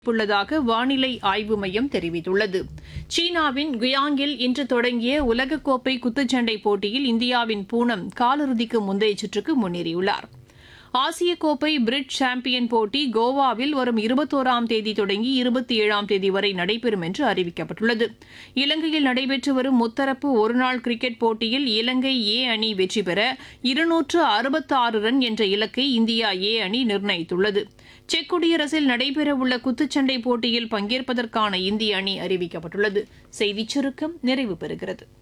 உள்ளதாக வானிலை ஆய்வு மையம் தெரிவித்துள்ளது சீனாவின் குயாங்கில் இன்று தொடங்கிய உலகக்கோப்பை குத்துச்சண்டை போட்டியில் இந்தியாவின் பூனம் காலிறுதிக்கு முந்தைய சுற்றுக்கு முன்னேறியுள்ளார் ஆசிய கோப்பை பிரிட்ஜ் சாம்பியன் போட்டி கோவாவில் வரும் இருபத்தோராம் தேதி தொடங்கி இருபத்தி ஏழாம் தேதி வரை நடைபெறும் என்று அறிவிக்கப்பட்டுள்ளது இலங்கையில் நடைபெற்று வரும் முத்தரப்பு ஒருநாள் கிரிக்கெட் போட்டியில் இலங்கை ஏ அணி வெற்றி பெற இருநூற்று அறுபத்தாறு ரன் என்ற இலக்கை இந்தியா ஏ அணி நிர்ணயித்துள்ளது செக் குடியரசில் நடைபெறவுள்ள குத்துச்சண்டை போட்டியில் பங்கேற்பதற்கான இந்திய அணி அறிவிக்கப்பட்டுள்ளது செய்திச் சுருக்கம் நிறைவு பெறுகிறது